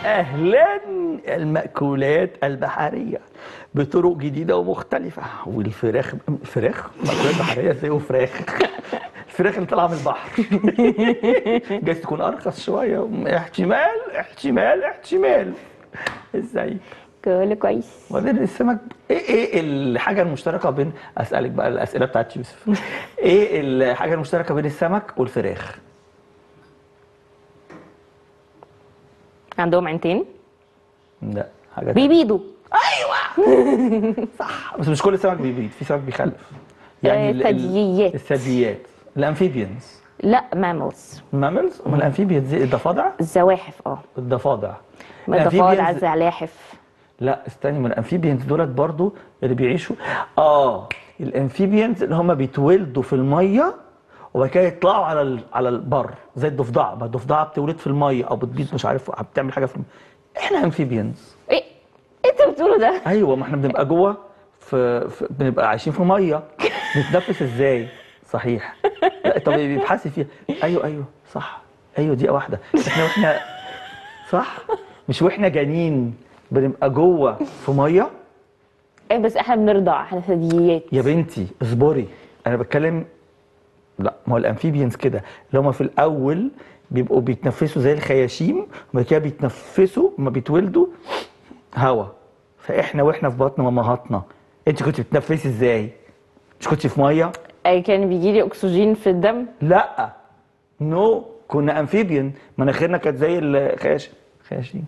اهلا المأكولات البحرية بطرق جديدة ومختلفة والفراخ فراخ مأكولات بحرية ازاي وفراخ الفراخ اللي طالعة من البحر جايز تكون أرخص شوية احتمال احتمال احتمال ازاي كله كويس وبعدين السمك ايه ايه الحاجة المشتركة بين اسألك بقى الأسئلة بتاعت يوسف ايه الحاجة المشتركة بين السمك والفراخ؟ عندهم عينتين لا حاجة بيبيضوا صح بس مش كل سمك بيبيض في سمك بيخلف آه، ال- ال- ثدييات. الثدييات الامفيبيانز لا ماملز الماملز امال الامفيبيانز دي الضفادع الزواحف اه الضفادع الضفادع الأمفيبيانز- الزلاحف لا استني من الامفيبيانز دولت برضو اللي بيعيشوا اه الامفيبيانز اللي هم بيتولدوا في الميه وبعد كده يطلعوا على ال... على البر زي الضفدعه ما الضفدعه بتولد في الميه او بتبيض مش عارف بتعمل حاجه في الميه احنا امفيبيانز ايه انت بتقوله ده ايوه ما احنا بنبقى جوه في, في بنبقى عايشين في ميه نتنفس ازاي صحيح لا طب بيبحثي فيها ايوه ايوه صح ايوه دي واحده احنا واحنا صح مش واحنا جانين بنبقى جوه في ميه ايه بس احنا بنرضع احنا ثدييات يا بنتي اصبري انا بتكلم لا ما هو الامفيبيانز كده اللي هم في الاول بيبقوا بيتنفسوا زي الخياشيم وبعد كده بيتنفسوا لما بيتولدوا هوا فاحنا واحنا في بطن مامهاتنا انت كنت بتتنفسي ازاي؟ مش كنت في ميه؟ اي كان بيجي لي اكسجين في الدم لا نو كنا امفيبيان مناخيرنا كانت زي الخياشيم خياشيم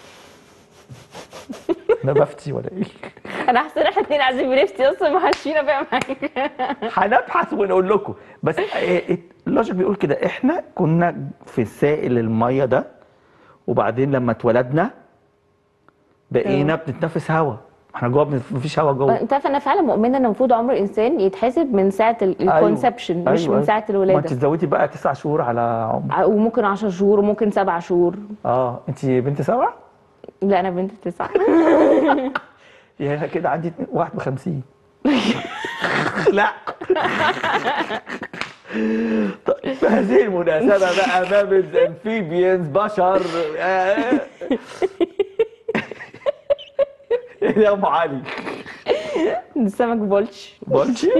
انا بفتي ولا ايه؟ انا حاسه ان احنا اتنين عايزين بنفتي اصلا ما حدش فينا فاهم حاجه هنبحث ونقول لكم بس إيه- إيه- اللوجيك بيقول كده احنا كنا في سائل الميه ده وبعدين لما اتولدنا بقينا بنتنفس هوا احنا جوه بنف- مفيش هوا جوه انت عارف انا فعلا مؤمنه ان المفروض عمر الانسان يتحسب من ساعه الكونسبشن مش من ساعه ما انت الولاده تزودي بقى تسع شهور على عمر ع- وممكن 10 شهور وممكن 7 شهور اه انت بنت سبع لا انا بنت تسعه يعني كده عندي اتنين- 51 لا طيب بهذه المناسبة بقى مامز امفيبيانز بشر آه. ايه يا ام علي السمك بولش بالشي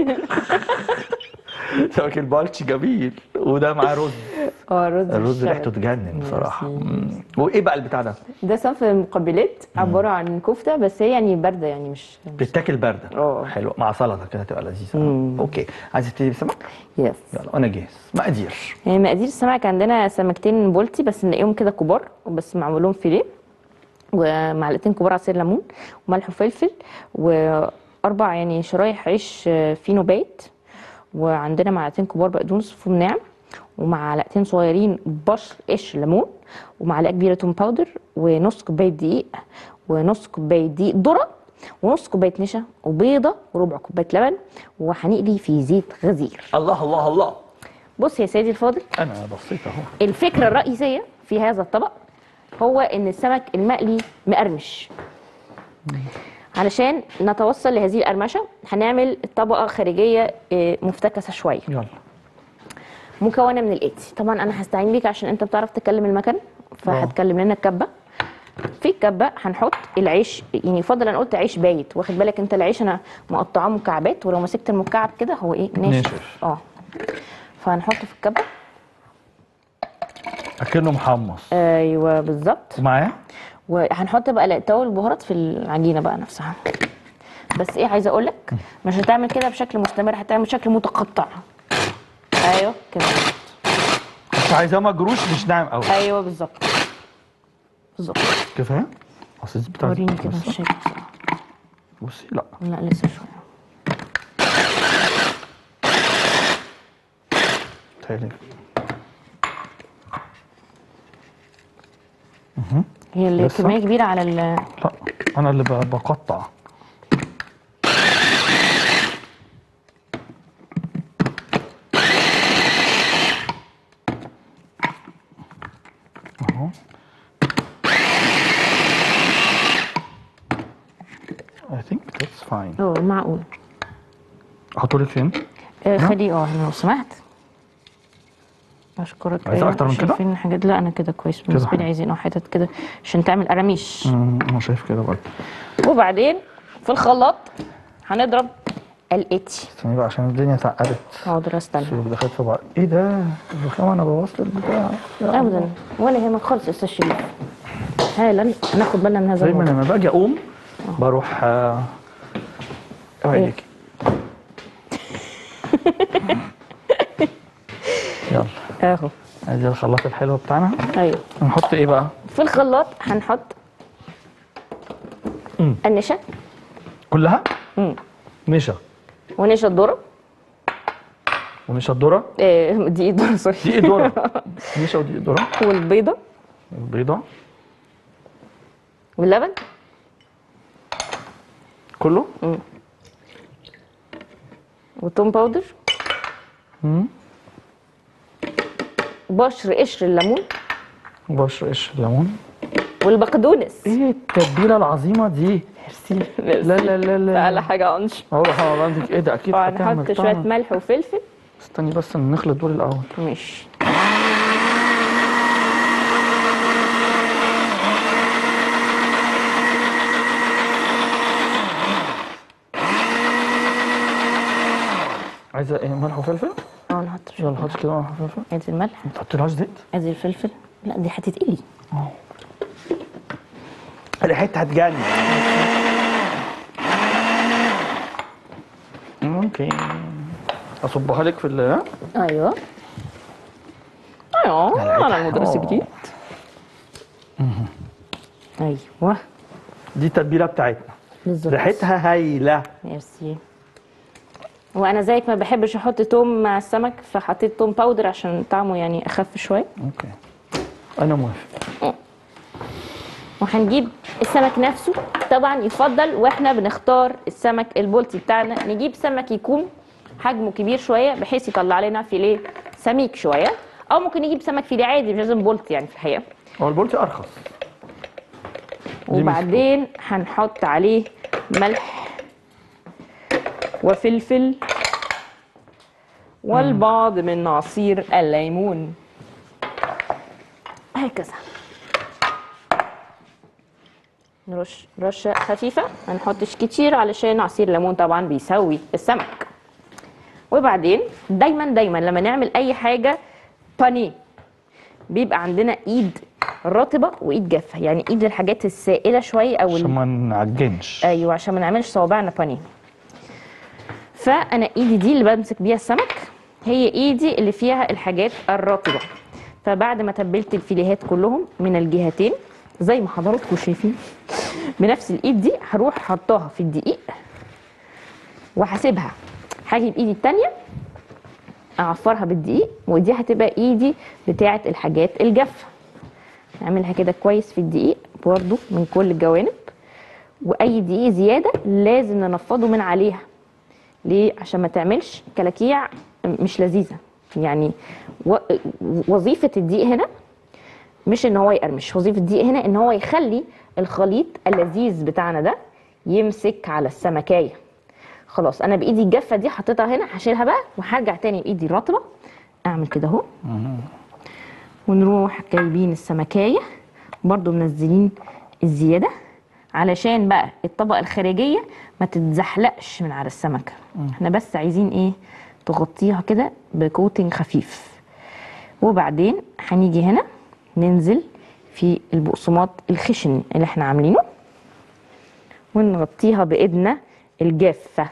سمك البالشي جميل وده معاه رز اه رز الرز بالشبت. ريحته تجنن بصراحة يا مم. وايه بقى البتاع ده؟ ده صنف المقبلات عباره عن كفته بس هي يعني بارده يعني مش بتتاكل باردة اه. حلو مع سلطة كده تبقى لذيذة اوكي عايز تبتدي بسمك؟ يس يلا انا جاهز مقادير يعني مقادير السمك عندنا سمكتين بولتي بس نلاقيهم كده كبار بس معمول لهم فيليه ومعلقتين كبار عصير ليمون وملح وفلفل واربع يعني شرايح عيش آه، فينو بايت وعندنا معلقتين كبار بقدونس مفروم ناعم ومعلقتين صغيرين بشر قش ليمون ومعلقه كبيره توم باودر ونص كوبايه دقيق ونص كوبايه دقيق ذره ونص كوبايه نشا وبيضه وربع كوبايه لبن وهنقلي في زيت غزير الله الله الله بص يا سيدي الفاضل انا بصيت اهو الفكرة الرئيسية في هذا الطبق هو ان السمك المقلي مقرمش علشان نتوصل لهذه القرمشة هنعمل طبقة خارجية آه، مفتكسة شوية يلا مكونة من الاتي طبعا انا هستعين بيك عشان انت بتعرف تتكلم المكن فهتكلم لنا الكبة في الكبة هنحط العيش يعني يفضل انا قلت عيش بايت واخد بالك انت العيش انا مقطعاه مكعبات ولو مسكت المكعب كده هو ايه ناشف ناشف. اه فهنحطه في الكبة اكنه محمص ايوه بالظبط ومعاه وهنحط بقى التوابل البهارات في العجينه بقى نفسها بس ايه عايزه اقول لك مش هتعمل كده بشكل مستمر هتعمل بشكل متقطع ايوه كده بس عايزاه مجروش مش ناعم قوي ايوه بالظبط بالظبط كفايه اصل الزيت بتاع وريني كده بص- مش شايفه بصراحه بصي لا لا لسه شويه تهيألي هي اللي لسه؟ كميه كبيره على ال لا انا اللي ب- بقطع اهو I think that's fine اه معقول احطه لك فين؟ آه خليه اه هنا لو سمحت اشكرك عايزة أيوة، أكتر من كده؟ شايفين حاجات لا انا كده كويس بالنسبه لي حلو. عايزين اه حتت كده عشان تعمل قراميش انا شايف كده برضه وبعدين في الخلاط هنضرب الاتي استني بقى عشان الدنيا اتعقدت حاضر استنى شوف دخلت في بعض ايه ده الرخامه انا بوظت البتاع يا ابدا ولا يهمك خالص يا استاذ شريف حالا هناخد بالنا من هذا دايما الموضوع لما باجي اقوم بروح آه، اوعي إيه؟ ليكي يلا اهو ادي الخلاط الحلو بتاعنا ايوه نحط ايه بقى في الخلاط هنحط مم. النشا كلها مم. نشا ونشا الذره ونشا الذره آه، دي الذره سوري دي ذره نشا ودي ذره والبيضه البيضه واللبن كله والتوم باودر مم. بشر قشر الليمون وبشر قشر الليمون والبقدونس ايه التتبيله العظيمه دي ميرسي لا لا لا لا اعلى حاجه انش اهو انا عندك ايه ده اكيد هتعمل وهنحط شويه طعم. ملح وفلفل استني بس نخلط دول الاول ماشي عايزه ايه ملح وفلفل اه نحط شويه يلا حط كده ملح وفلفل ادي الملح ما تحطلهاش زيت ادي الفلفل لا دي هتتقلي ريحتها هتجنن ممكن اصبها لك في ال ايوه ايوه انا المدرس آه. الجديد ايوه دي التتبيله بتاعتنا بالظبط ريحتها هايله ميرسي وانا زيك ما بحبش احط توم مع السمك فحطيت توم باودر عشان طعمه يعني اخف شويه اوكي انا موافق وهنجيب السمك نفسه طبعا يفضل واحنا بنختار السمك البولتي بتاعنا نجيب سمك يكون حجمه كبير شويه بحيث يطلع لنا فيليه سميك شويه او ممكن نجيب سمك فيليه عادي مش لازم بولتي يعني في الحقيقه هو البولتي ارخص دي وبعدين هنحط عليه ملح وفلفل والبعض من عصير الليمون هكذا نرش رشة خفيفة ما نحطش كتير علشان عصير الليمون طبعا بيسوي السمك وبعدين دايما دايما لما نعمل اي حاجة بانيه بيبقى عندنا ايد رطبة وايد جافة يعني ايد الحاجات السائلة شوية او عشان ال- ما نعجنش ايوه عشان ما نعملش صوابعنا بانيه فانا ايدي دي اللي بمسك بيها السمك هي ايدي اللي فيها الحاجات الرطبه فبعد ما تبلت الفيليهات كلهم من الجهتين زي ما حضراتكم شايفين بنفس الايد دي هروح حطاها في الدقيق وهسيبها هاجي بايدي التانية اعفرها بالدقيق ودي هتبقى ايدي بتاعه الحاجات الجافه نعملها كده كويس في الدقيق برضو من كل الجوانب واي دقيق زياده لازم ننفضه من عليها ليه عشان ما تعملش كلاكيع مش لذيذه يعني و- وظيفه الدقيق هنا مش ان هو يقرمش وظيفه الدقيق هنا ان هو يخلي الخليط اللذيذ بتاعنا ده يمسك على السمكايه خلاص انا بايدي الجافه دي حطيتها هنا هشيلها بقى وهرجع تاني بايدي الرطبه اعمل كده اهو ونروح جايبين السمكايه برضو منزلين الزياده علشان بقى الطبقه الخارجيه ما تتزحلقش من على السمكه احنا بس عايزين ايه تغطيها كده بكوتنج خفيف وبعدين هنيجي هنا ننزل في البقسماط الخشن اللي احنا عاملينه ونغطيها بايدنا الجافه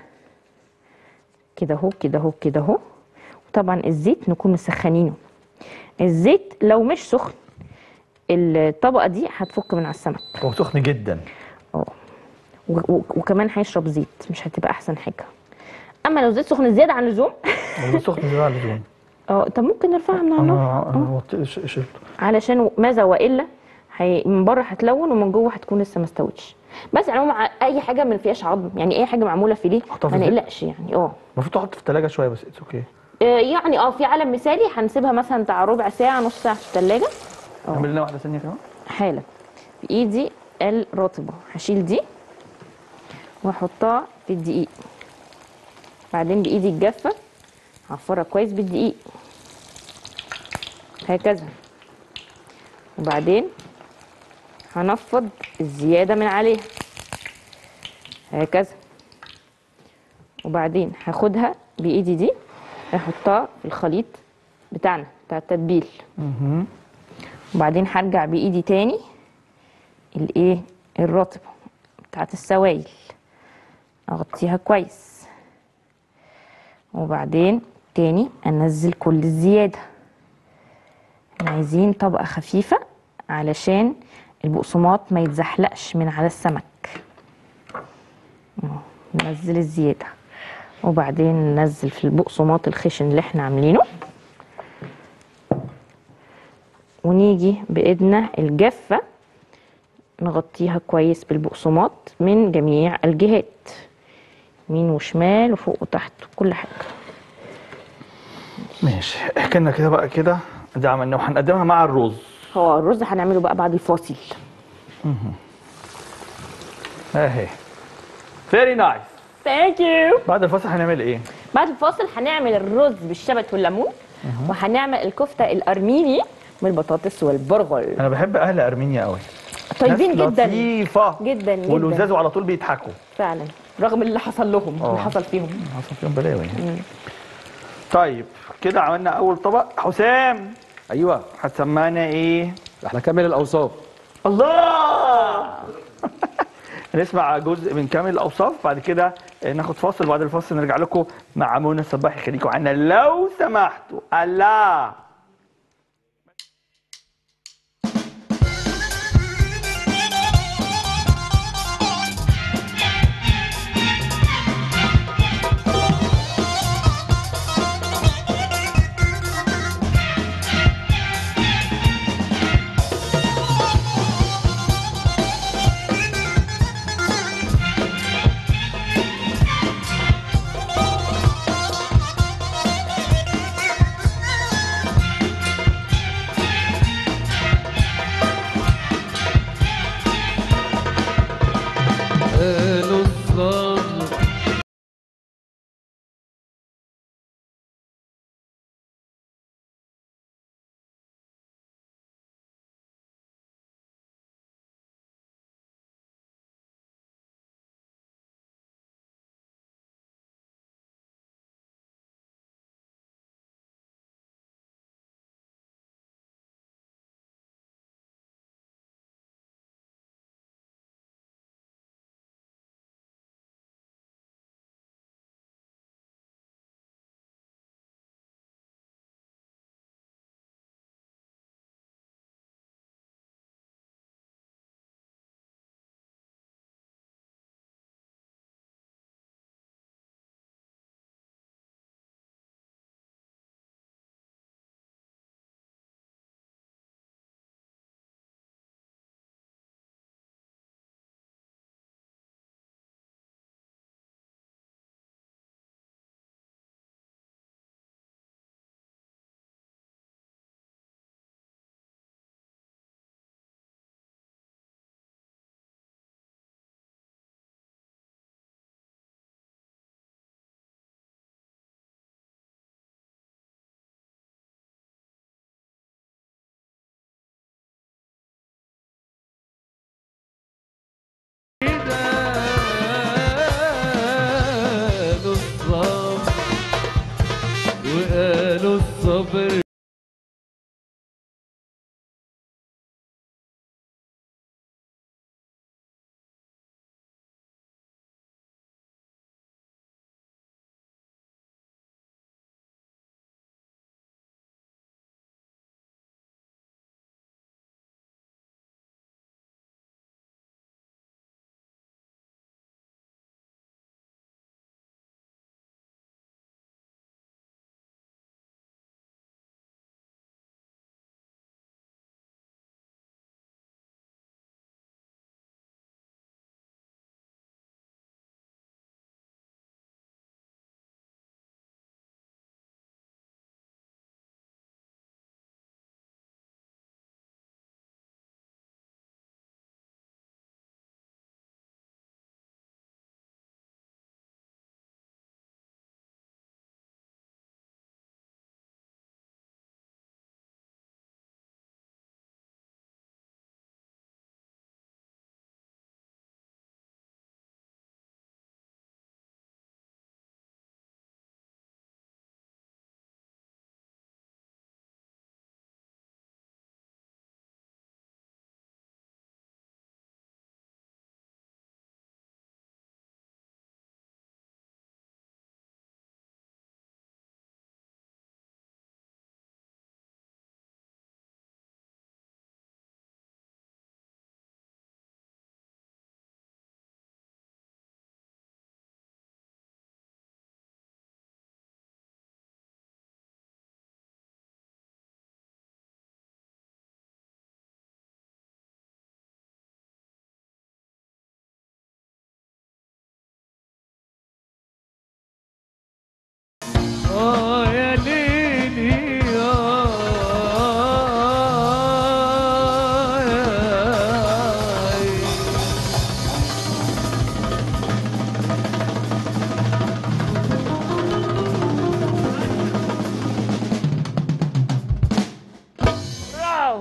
كده اهو كده اهو كده اهو وطبعا الزيت نكون مسخنينه الزيت لو مش سخن الطبقه دي هتفك من على السمك هو سخن جدا اه و- و- وكمان هيشرب زيت مش هتبقى احسن حاجه اما لو زيت سخن زياده عن اللزوم هو سخن زياده عن اللزوم اه طب ممكن نرفعها من على النار انا انا وطيت- ش- شلته علشان ماذا والا هي من بره هتلون ومن جوه هتكون لسه ما استوتش بس على العموم ع- اي حاجه ما فيهاش عظم يعني اي حاجه معموله فيليه أحطها في ما الزيت؟ نقلقش يعني اه المفروض تحط في الثلاجه شويه بس اتس اوكي آه، يعني اه في علم مثالي هنسيبها مثلا بتاع ربع ساعه نص ساعه في الثلاجه اعمل لنا واحده ثانيه كمان حالا بايدي الرطبه هشيل دي واحطها في الدقيق بعدين بايدي الجافه هعفرها كويس بالدقيق هكذا وبعدين هنفض الزيادة من عليها هكذا وبعدين هاخدها بإيدي دي احطها في الخليط بتاعنا بتاع التتبيل وبعدين هرجع بإيدي تاني الايه الرطبة بتاعت السوائل اغطيها كويس وبعدين تاني انزل كل الزيادة احنا عايزين طبقة خفيفة علشان البقسماط ما يتزحلقش من على السمك اهو، ننزل الزيادة وبعدين ننزل في البقسماط الخشن اللي احنا عاملينه ونيجي بإيدنا الجافة نغطيها كويس بالبقسماط من جميع الجهات يمين وشمال وفوق وتحت كل حاجة ماشي احكي لنا كده بقى كده دي عملنا وهنقدمها مع الرز هو الرز هنعمله بقى بعد الفاصل اهي فيري نايس ثانك يو بعد الفاصل هنعمل ايه؟ بعد الفاصل هنعمل الرز بالشبت والليمون وهنعمل الكفتة الأرميني بالبطاطس والبرغل انا بحب اهل ارمينيا قوي طيبين ناس جدا لطيفه جدا جدا ولزاز وعلى طول بيضحكوا فعلا رغم اللي حصل لهم آه. اللي حصل فيهم حصل فيهم بلاوي طيب كده عملنا اول طبق حسام ايوه هتسمعنا ايه؟ احنا كامل الاوصاف الله نسمع جزء من كامل الاوصاف بعد كده ناخد فاصل بعد الفاصل نرجع لكم مع منى الصباحي خليكم عنا لو سمحتوا الله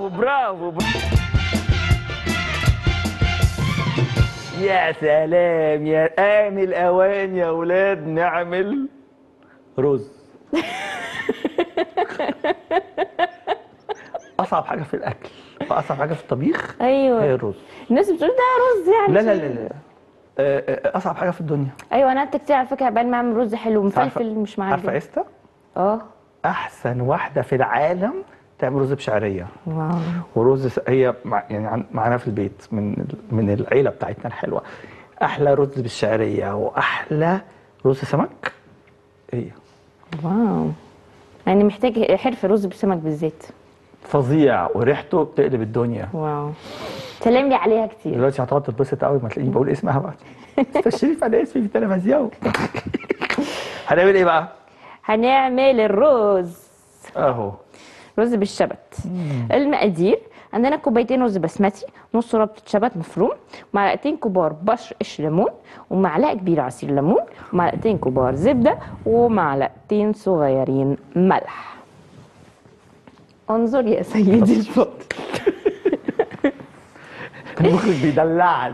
برافو برافو برافو. يا سلام يا آن الأوان يا أولاد نعمل رز أصعب حاجة في الأكل وأصعب حاجة في الطبيخ هي ايوه الرز الناس بتقول ده رز يعني لا لا لا لا آه، آه، أصعب حاجة في الدنيا ايوه انا كتير على فكره عبال ما اعمل رز حلو عارفة- مفلفل مش عارفة معجن إستا اه أحسن واحدة في العالم تعمل رز بشعرية واو ورز س- هي مع يعني عن- معانا في البيت من ال- من العيله بتاعتنا الحلوه احلى رز بالشعريه واحلى رز سمك هي واو يعني محتاج حرفه رز بسمك بالزيت فظيع وريحته بتقلب الدنيا واو سلم لي عليها كتير دلوقتي هتقعد تتبسط قوي ما تلاقيني بقول اسمها بقى استاذ شريف انا اسمي في التلفزيون هنعمل ايه بقى؟ هنعمل الرز اهو رز بالشبت المقادير عندنا كوبايتين رز بسمتي نص ربطة شبت مفروم معلقتين كبار بشر قشر ليمون ومعلقة كبيرة عصير ليمون ومعلقتين كبار زبدة ومعلقتين صغيرين ملح انظر يا سيدي الفاضل المخرج بيدلعني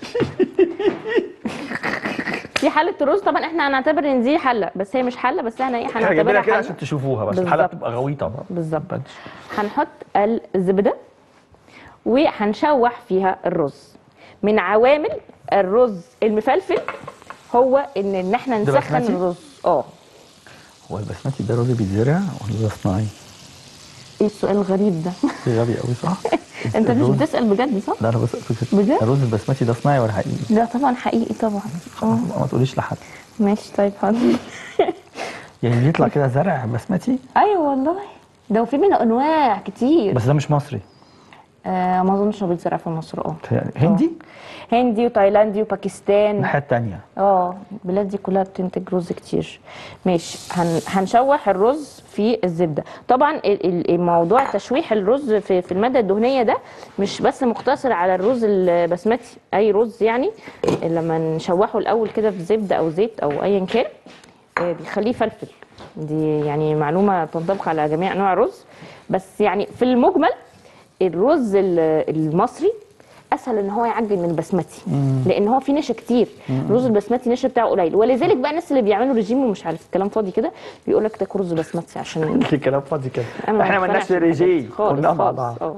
دي حلة الرز طبعا احنا هنعتبر ان دي حلة بس هي مش حلة بس احنا ايه احنا جايبينها هنعتبرها كده حلة عشان تشوفوها بس الحلقه بالظبط. بتبقى غويطه بقى بالظبط هنحط الزبدة وهنشوح فيها الرز من عوامل الرز المفلفل هو ان ان احنا ده نسخن بسمتي؟ الرز اه هو البسمتي ده رز بيتزرع ولا ده صناعي؟ ايه السؤال الغريب ده غبي قوي صح؟ انت مش الرز- بتسأل بجد صح لا انا بسأل فكرة بجد؟ الرز البسمتي ده صناعي ولا حقيقي؟ لا طبعا حقيقي طبعا اه ما تقوليش لحد ماشي طيب حاضر يعني بيطلع كده زرع بسمتي ايوه والله ده وفي منه انواع كتير بس ده مش مصري آه ما اظنش انه بيتزرع في مصر اه يعني هندي هندي وتايلاندي وباكستان الناحيه الثانيه اه البلاد دي كلها بتنتج رز كتير ماشي هن... هنشوح الرز في الزبده طبعا ال- ال- الموضوع تشويح الرز في في الماده الدهنيه ده مش بس مقتصر على الرز البسمتي اي رز يعني لما نشوحه الاول كده في زبده او زيت او ايا كان آه، بيخليه فلفل دي يعني معلومه تنطبق على جميع انواع الرز بس يعني في المجمل الرز ال- المصري اسهل ان هو يعجن من البسمتي لان هو فيه نشا كتير الرز البسمتي النشا بتاعه قليل ولذلك بقى الناس اللي بيعملوا ريجيم ومش عارف كلام فاضي كده بيقول لك تاكل رز بسمتي عشان في كلام فاضي كده أنا ما احنا بقتنعش مالناش بالحاجات دي ريجي خالص كلنا مع خالص بعض اه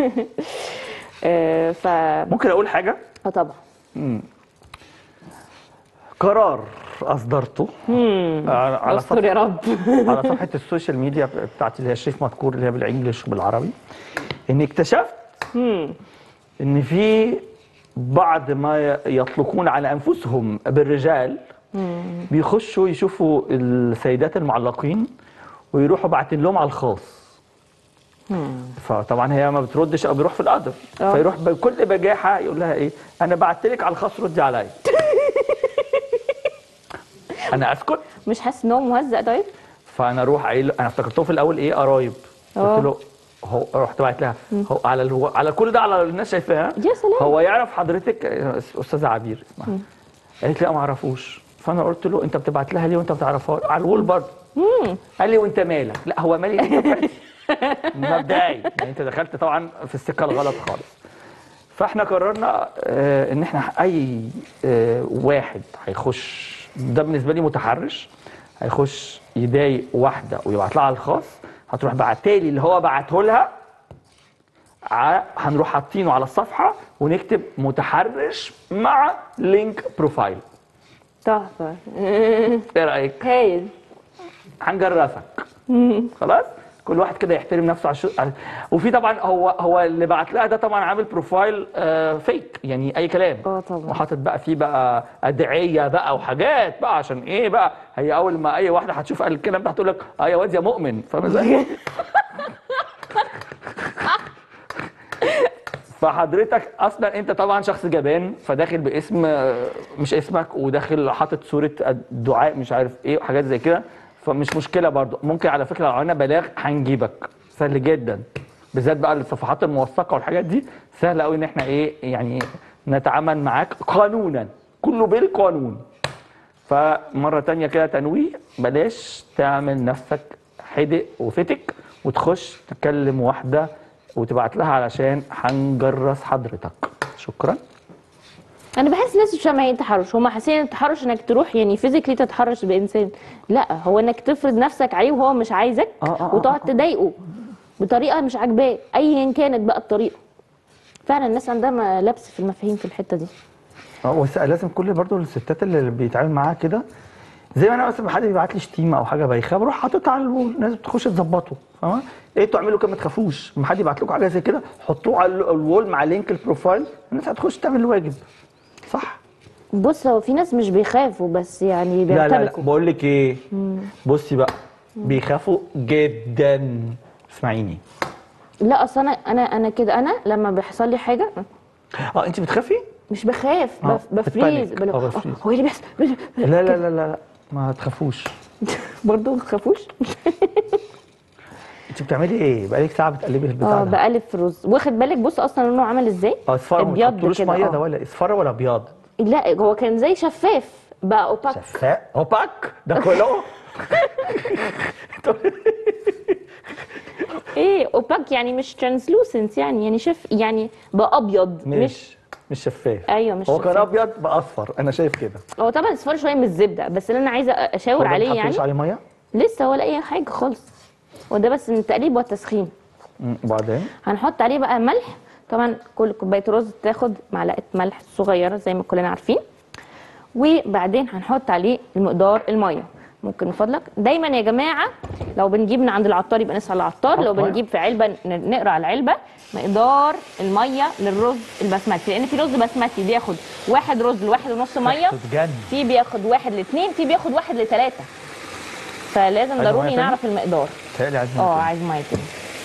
آه، ف ممكن اقول حاجه اه طبعا قرار اصدرته على على استر يا صفحه رب على صفحه السوشيال ميديا بتاعتي اللي هي شريف مذكور اللي هي بالانجلش وبالعربي اني اكتشفت ان في بعض ما يطلقون على انفسهم بالرجال بيخشوا يشوفوا السيدات المعلقين ويروحوا باعتين لهم على الخاص فطبعا هي ما بتردش او بيروح في القدر آه. فيروح بكل بجاحه يقول لها ايه انا بعت لك على الخاص ردي عليا انا اسكت مش حاسس ان هو مهزأ طيب فانا اروح قايل له- انا افتكرته في الاول ايه قرايب آه. قلت له هو رحت بعت لها هو على الهو... على كل ده على الناس شايفاها يا سلام. هو يعرف حضرتك استاذه عبير اسمها قالت لي لا ما اعرفوش فانا قلت له انت بتبعت لها ليه وانت بتعرفها على الوول برضه قال لي وانت مالك لا هو مالي انت فاهم؟ مبدئي يعني انت دخلت طبعا في السكه الغلط خالص فاحنا قررنا آه، ان احنا اي آه، واحد هيخش ده بالنسبه لي متحرش هيخش يضايق واحده ويبعت لها على الخاص هتروح بعتالي اللي هو بعته لها ع- هنروح حاطينه على الصفحه ونكتب متحرش مع لينك بروفايل تحفه ايه رايك هايل هنجرفك خلاص كل واحد كده يحترم نفسه على الشو... على... وفي طبعا هو هو اللي بعت لها ده طبعا عامل بروفايل آه فيك يعني اي كلام اه طبعا. وحاطط بقى فيه بقى ادعيه بقى وحاجات بقى عشان ايه بقى هي اول ما اي واحده هتشوف الكلام ده هتقول لك اه يا واد يا مؤمن فاهم ازاي؟ فحضرتك اصلا انت طبعا شخص جبان فداخل باسم آه، مش اسمك وداخل حاطط صوره الدعاء مش عارف ايه وحاجات زي كده فمش مشكله برضو ممكن على فكره لو عملنا بلاغ هنجيبك سهل جدا بالذات بقى الصفحات الموثقه والحاجات دي سهل قوي ان احنا ايه يعني نتعامل معاك قانونا كله بالقانون فمرة تانية كده تنويه بلاش تعمل نفسك حدق وفتك وتخش تكلم واحدة وتبعت لها علشان هنجرس حضرتك شكرا انا بحس الناس مش فاهمه يعني ايه تحرش هم حاسين ان التحرش انك تروح يعني فيزيكلي تتحرش بانسان لا هو انك تفرض نفسك عليه وهو مش عايزك آه، آه، آه، وتقعد تضايقه بطريقه مش عاجباه ايا كانت بقى الطريقه فعلا الناس عندها م- لبس في المفاهيم في الحته دي اه بس لازم كل برضو الستات اللي بيتعامل معاها كده زي ما انا مثلا حد بيبعت لي شتيمه او حاجه بايخه بروح حاططها على الوول الناس بتخش تظبطه فاهمه ايه انتوا اعملوا كده ما تخافوش لما حد يبعت لكم حاجه زي كده حطوه على ال- الوول مع لينك البروفايل الناس هتخش تعمل الواجب صح بص هو في ناس مش بيخافوا بس يعني لا لا لا بيرتبكوا بقول لك ايه بصي بقى بيخافوا جدا اسمعيني لا اصل انا انا انا كده انا لما بيحصل لي حاجه اه انت بتخافي مش بخاف آه، بف- بفريز بتبانيك. بلو- آه، آه، بفريز. هو ايه اللي بيحصل لا لا لا لا لا ما تخافوش برضه ما تخافوش انت بتعملي ايه بقالك ساعه بتقلبي البتاع اه ده بقلب في الرز واخد بالك بص اصلا لونه عامل ازاي اه اصفر ما ابيض تحطولوش كده ميه آه. ده ولا اصفر ولا ابيض لا هو كان زي شفاف بقى اوباك شفاف اوباك ده كله ايه اوباك يعني مش ترانسلوسنت يعني يعني شف يعني بقى ابيض مش مش مش شفاف ايوه مش هو كان شفاف. ابيض بقى اصفر انا شايف كده هو طبعا اصفر شويه من الزبده بس اللي انا عايزه اشاور هو ده عليه ما يعني تحطولوش عليه ميه لسه ولا اي حاجه خالص وده بس من التقليب والتسخين مم، وبعدين هنحط عليه بقى ملح طبعا كل كوبايه رز تاخد معلقه ملح صغيره زي ما كلنا عارفين وبعدين هنحط عليه المقدار الميه ممكن من فضلك دايما يا جماعه لو بنجيب من عند العطار يبقى نسال العطار لو حط مية. بنجيب في علبه ن- نقرا على العلبه مقدار الميه للرز البسمتي لان في رز بسمتي بياخد واحد رز لواحد ونص ميه تتجن في بياخد واحد لاثنين في بياخد واحد لثلاثه فلازم عايزة ضروري مية تاني؟ نعرف المقدار تهيألي عايز اه عايز ميه تاني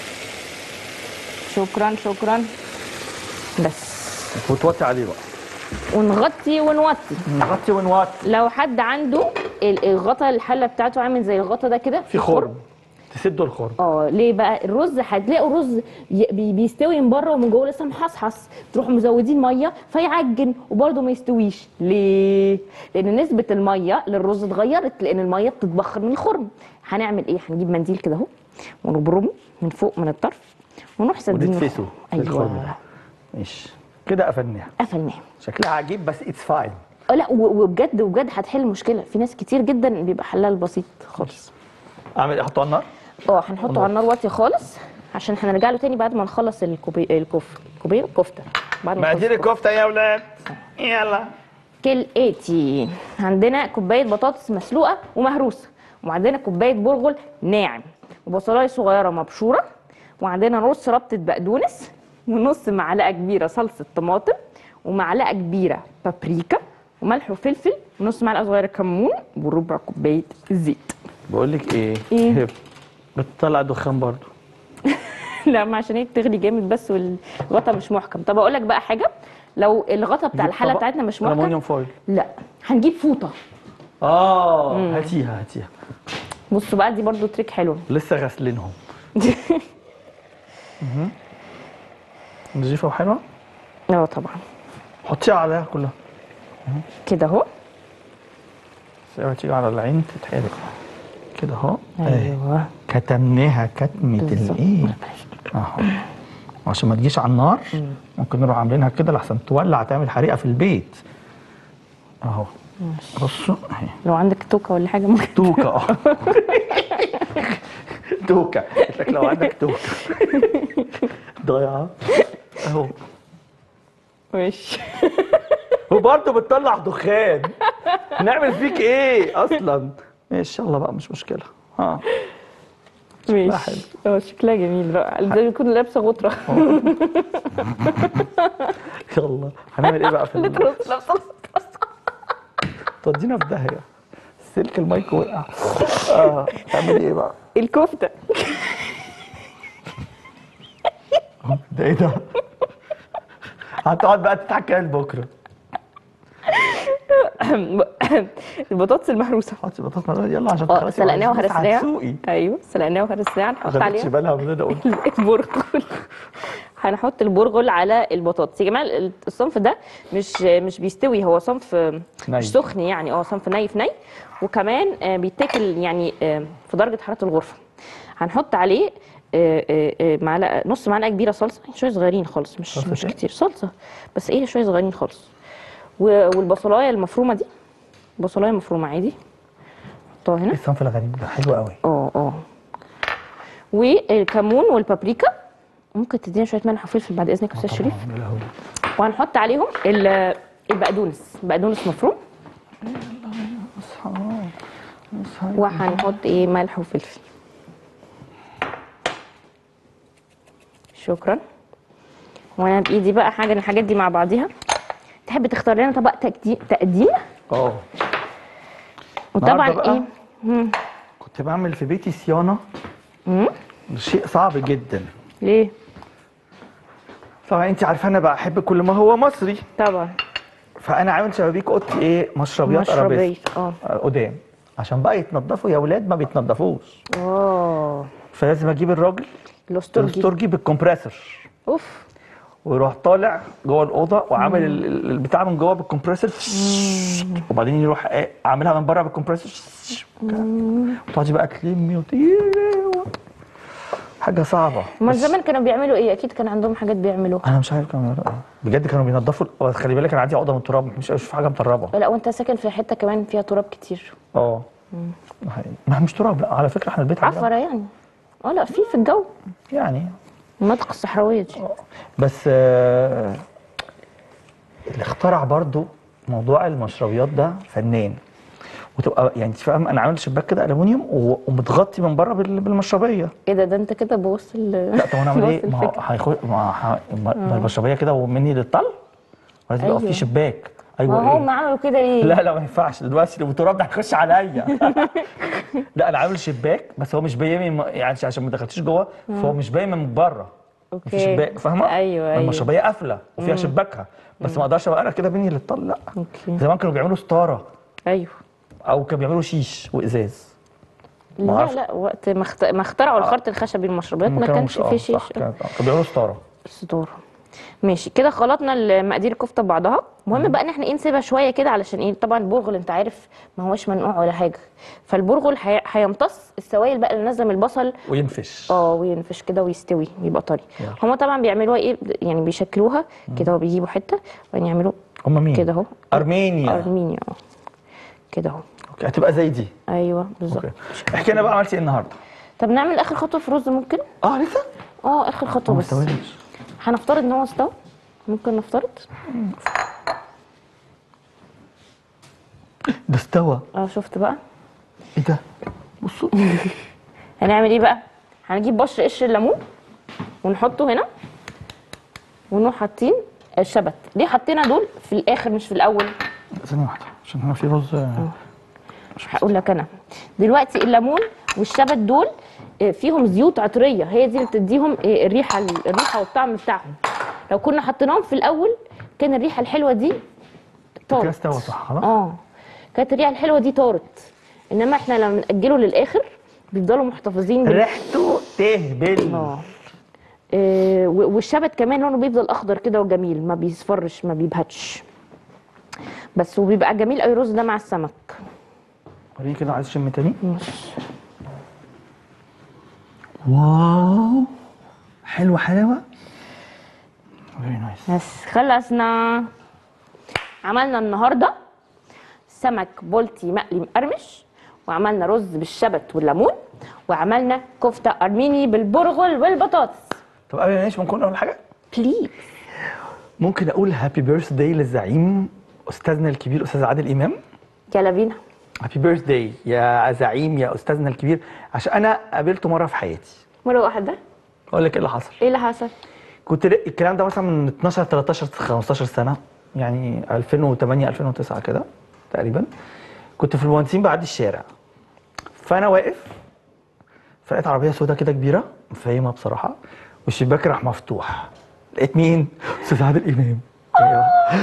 شكرا شكرا بس وتوطي عليه بقى ونغطي ونوطي نغطي ونوطي لو حد عنده ال- الغطا الحله بتاعته عامل زي الغطا ده كده في خرم تسدوا الخرم اه ليه بقى الرز هتلاقوا رز ي- بي- بيستوي من بره ومن جوه لسه محصحص تروحوا مزودين ميه فيعجن وبرده ما يستويش ليه لان نسبه الميه للرز اتغيرت لان الميه بتتبخر من الخرم هنعمل ايه هنجيب منديل كده اهو ونبرمه من فوق من الطرف ونروح سادينه وندفسه في الخرم ده ايوه ماشي كده قفلناها قفلناه شكلها عجيب بس اتس فاين اه لا و- وبجد وبجد هتحل مشكله في ناس كتير جدا بيبقى حلها البسيط خالص اعمل ايه احطه على النار اه هنحطه على النار واطيه خالص عشان هنرجع له تاني بعد ما نخلص الكوبي الكفر كوبي كفته بعد ما نخلص مقادير الكفته يا اولاد يلا كالآتي عندنا كوباية بطاطس مسلوقة ومهروسة وعندنا كوباية برغل ناعم وبصلاية صغيرة مبشورة وعندنا نص ربطة بقدونس ونص معلقة كبيرة صلصة طماطم ومعلقة كبيرة بابريكا وملح وفلفل ونص معلقة صغيرة كمون وربع كوباية زيت بقول لك ايه إيه؟ هي بتطلع دخان برضو لا ما عشان هي بتغلي جامد بس والغطا مش محكم طب اقول لك بقى حاجة لو الغطا بتاع نجيب الحلة طبق بتاعتنا مش محكم ألمونيوم فويل لا هنجيب فوطة اه هاتيها هاتيها بصوا بقى دي برضو تريك حلو لسه غاسلينهم مهم. نظيفه وحلوه اه طبعا حطيها عليها كلها كده اهو سيبها تيجي على العين تتحرق كده اهو اهي. ايوه كتمناها كتمة بالظبط. الايه اهو عشان ما تجيش على النار ممكن نروح عاملينها كده لحسن تولع تعمل حريقه في البيت اهو بصوا اهي لو عندك توكه ولا حاجه ممكن توكه اه توكه قلت لك لو عندك توكه ضايعه اهو ماشي وبرضه بتطلع دخان نعمل فيك ايه اصلا ماشي يلا بقى مش مشكله ها ماشي اه شكلها جميل رائع زي ما يكون لابسه غطره يلا هنعمل ايه بقى في ال- لابسه لابسه تودينا في داهيه سلك المايك وقع اه هنعمل ايه بقى الكفته ده ايه ده هتقعد بقى تضحك على بكره البطاطس المهروسه حطي بطاطا مرة، يلا عشان اه خلاص سلقناها يبقى الناس وهرسناها هتسوقي. ايوه سلقناها وهرسناها ما هنحط خدتش عليها بالها من اللي انا قلت البرغل هنحط البرغل على البطاطس يا جماعه الصنف ده مش مش بيستوي هو صنف ني. مش سخن يعني اه صنف ني في ني وكمان آه، بيتاكل يعني آه، في درجه حراره الغرفه هنحط عليه آه، آه، آه، معلقه نص معلقه كبيره صلصه شويه صغيرين خالص مش صلصة مش إيه؟ كتير صلصه بس ايه شويه صغيرين خالص و- والبصلايه المفرومه دي بصلايه مفرومه عادي نحطها هنا ايه الصنف الغريب ده حلو قوي اه اه والكمون والبابريكا ممكن تدينا شويه ملح وفلفل بعد اذنك يا استاذ شريف طبعاً، يا لهوي. وهنحط عليهم ال- البقدونس بقدونس مفروم وهنحط ايه ملح وفلفل شكرا وانا بايدي بقى حاجه من الحاجات دي مع بعضيها تحب تختار لنا طبق تقديم تقديم اه وطبعا النهاردة بقى ايه كنت بعمل في بيتي صيانه مم. شيء صعب جدا ليه طبعا انت عارفه انا بحب كل ما هو مصري طبعا فانا عامل شبابيك اوضتي ايه مشربيات مشربية ارابيسك اه آه، قدام عشان بقى يتنضفوا يا ولاد ما بيتنضفوش اه فلازم اجيب الراجل الاسترجي الاستورجي بالكمبريسور اوف ويروح طالع جوه الاوضه وعامل ال- ال- البتاع من جوه بالكمبريسور وبعدين يروح إيه، عاملها من بره بالكمبريسور وتقعدي بقى تلمي وتي حاجه صعبه ما بس زمان كانوا بيعملوا ايه اكيد كان عندهم حاجات بيعملوها انا مش عارف كانوا بيعملوا ايه بجد كانوا بينضفوا ال- خلي بالك انا عندي عقده من التراب مش اشوف حاجه مطربه لا وانت ساكن في حته كمان فيها تراب كتير اه حقيقي. ما مش تراب لا على فكره احنا البيت عندنا عفره يعني اه لا في في الجو يعني المناطق الصحراويه دي بس آه، اللي اخترع برضو موضوع المشربيات ده فنان وتبقى يعني انت فاهم انا عامل شباك كده الومنيوم و- ومتغطي من بره بال- بالمشربيه ايه ده ده انت كده بوظت ال لا طب انا اعمل ايه؟ بوظت ما هو الفكرة. هيخش ما ه- ما ما المشربيه كده ومني للطل ولازم يبقى أيوة. في شباك ما ايوه هم ايه؟ عملوا كده ليه؟ لا لا ما ينفعش دلوقتي لو التراب ده هيخش عليا لا انا عامل شباك بس هو مش باين من يعني عشان ما دخلتيش جوه فهو مش باين من بره في اوكي شباك فاهمه؟ ايوه ما ايوه المشربيه قافله وفيها شباكها بس ما اقدرش ابقى انا كده بيني للطل لا اوكي زمان كانوا بيعملوا ستاره ايوه او كانوا بيعملوا شيش وازاز ما لا أعرفش. لا وقت ما اخت- ما اخترعوا الخرط الخشبي المشروبات ما كانوا كانش مش- آه، فيه صح، شيش كانوا كانوا بيعملوا ستاره ستاره ماشي كده خلطنا المقادير الكفته ببعضها المهم بقى ان احنا ايه نسيبها شويه كده علشان ايه طبعا البرغل انت عارف ما هوش منقوع ولا حاجه فالبرغل هي- هيمتص السوائل بقى اللي نازله من البصل وينفش اه وينفش كده ويستوي ويبقى طري يلا. هما طبعا بيعملوها ايه يعني بيشكلوها كده هو بيجيبوا حته وبعدين يعملوا هم مين؟ كده اهو ارمينيا ارمينيا اه كده اهو اوكي هتبقى زي دي ايوه بالظبط اوكي احكي لنا بقى عملتي ايه النهارده؟ طب نعمل اخر خطوه في الرز ممكن اه لسه؟ اه اخر هو خطوه ما بس استويتش هنفترض ان هو استوى ممكن نفترض ده استوى اه شفت بقى ايه ده؟ بصوا هنعمل ايه بقى هنجيب بشر قشر الليمون ونحطه هنا ونروح حاطين الشبت ليه حطينا دول في الاخر مش في الاول ثانية واحدة عشان هنا في رز هقول لك انا دلوقتي الليمون والشبت دول آه، فيهم زيوت عطريه هي دي اللي بتديهم آه، الريحه الريحه والطعم بتاعهم لو كنا حطيناهم في الاول كان الريحه الحلوه دي كده طارت استوى صح خلاص؟ اه كانت الريحه الحلوه دي طارت انما احنا لما ناجله للاخر بيفضلوا محتفظين بال... ريحته تهبل اه آه، و- والشبت كمان لونه بيفضل اخضر كده وجميل ما بيصفرش ما بيبهتش بس وبيبقى جميل قوي الرز ده مع السمك وريني كده عايز شم تاني واو حلوة حلاوة فيري نايس بس خلصنا عملنا النهارده سمك بولتي مقلي مقرمش وعملنا رز بالشبت والليمون وعملنا كفته ارميني بالبرغل والبطاطس طب قبل ما نعيش ممكن اقول حاجة؟ بليز ممكن اقول هابي بيرث داي للزعيم استاذنا الكبير استاذ عادل امام يلا بينا هابي بيرث داي يا زعيم يا استاذنا الكبير عشان انا قابلته مره في حياتي مره واحده اقول لك ايه اللي حصل ايه اللي حصل كنت ل- الكلام ده مثلا من 12 13 15 سنه يعني 2008 2009 كده تقريبا كنت في المهندسين بعدي الشارع فانا واقف فلقيت عربيه سوداء كده كبيره مفهمه بصراحه والشباك راح مفتوح لقيت مين؟ استاذ عادل امام ايوه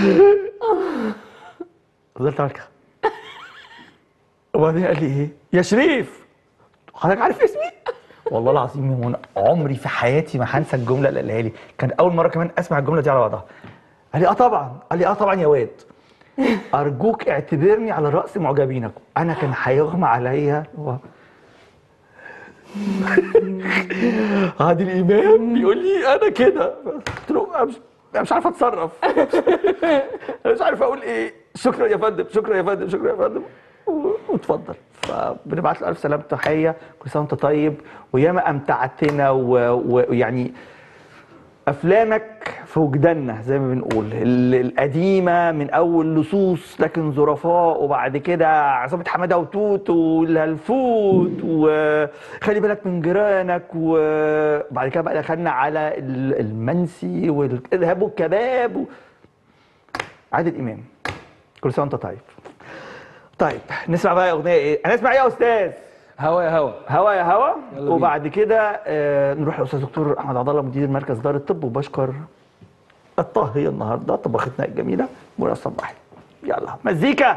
فضلت اعمل كده وبعدين قال لي ايه؟ يا شريف حضرتك عارف اسمي؟ والله العظيم يا منى عمري في حياتي ما هنسى الجمله اللي قالها لي كان اول مره كمان اسمع الجمله دي على بعضها قال لي اه طبعا قال لي اه طبعا يا واد ارجوك اعتبرني على راس معجبينك انا كان هيغمى عليا و... عادل امام بيقول لي انا كده قلت له انا مش أنا مش عارف اتصرف انا مش عارف اقول ايه شكرا يا فندم شكرا يا فندم شكرا يا فندم و- واتفضل فبنبعت له الف سلامه تحيه كل سنه وانت طيب وياما امتعتنا و- ويعني افلامك في وجداننا زي ما بنقول ال- القديمه من اول لصوص لكن ظرفاء وبعد كده عصابه حماده وتوت والهلفوت وخلي بالك من جيرانك وبعد كده بقى دخلنا على ال- المنسي والارهاب والكباب و... عادل امام كل سنه وانت طيب طيب نسمع بقى اغنيه ايه هنسمع ايه يا استاذ هوا يا هوا هوا يا هوا يلا بينا. وبعد كده آه نروح للاستاذ دكتور احمد عبد الله مدير مركز دار الطب وبشكر الطاهيه النهارده طبختنا الجميله منى صباحي يلا مزيكا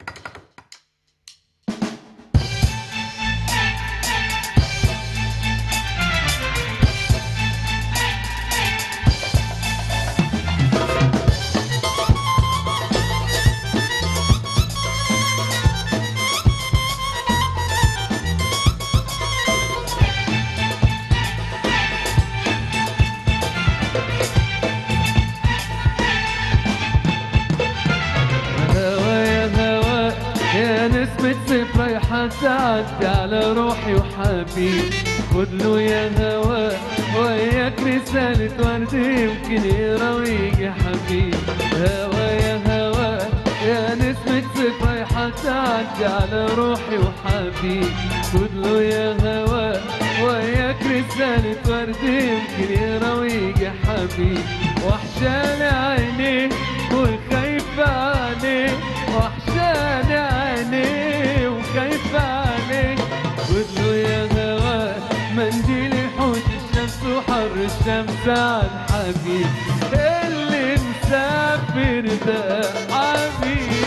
هوا يا هوا يا نسمة صيف رايحة تعدي على روحي وحبيبي خد له يا هوا وياك رسالة ورد يمكن يقرا ويجي حبيبي هوا يا هوا يا نسمة صيف رايحة تعدي على روحي وحبيبي خد له يا هوا وياك رسالة ورد يمكن يقرا ويجي حبيبي وحشاني عينيه وخايفة عليه وحشاني عينيه وخايفة عليه خدله يا هوا منديل يحوش الشمس وحر الشمس عن حبيب اللي مسافر ده حبيبي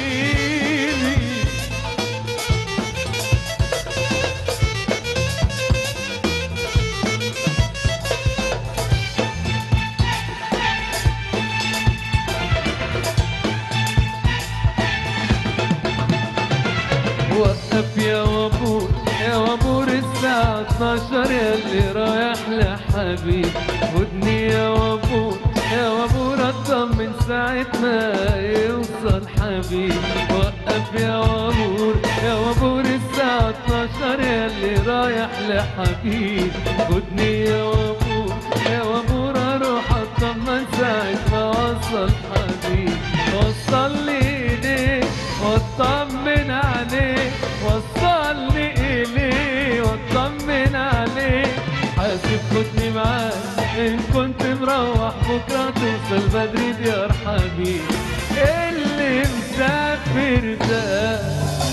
وقف يا وابور يا وابور الساعة 12 يا اللي رايح لحبيب خدني يا وابور يا وابور اطمن ساعة ما يوصل حبيب وقف يا وابور يا وابور الساعة 12 يا اللي رايح لحبيب خدني يا وابور يا وابور اروح اطمن ساعة ما وصل حبيب وصل لي ايديك واطمن عليه وصل لي اليه واطمن عليه حاسب خدني معاك ان كنت مروح بكره توصل بدري ديار حبيب اللي مسافر ده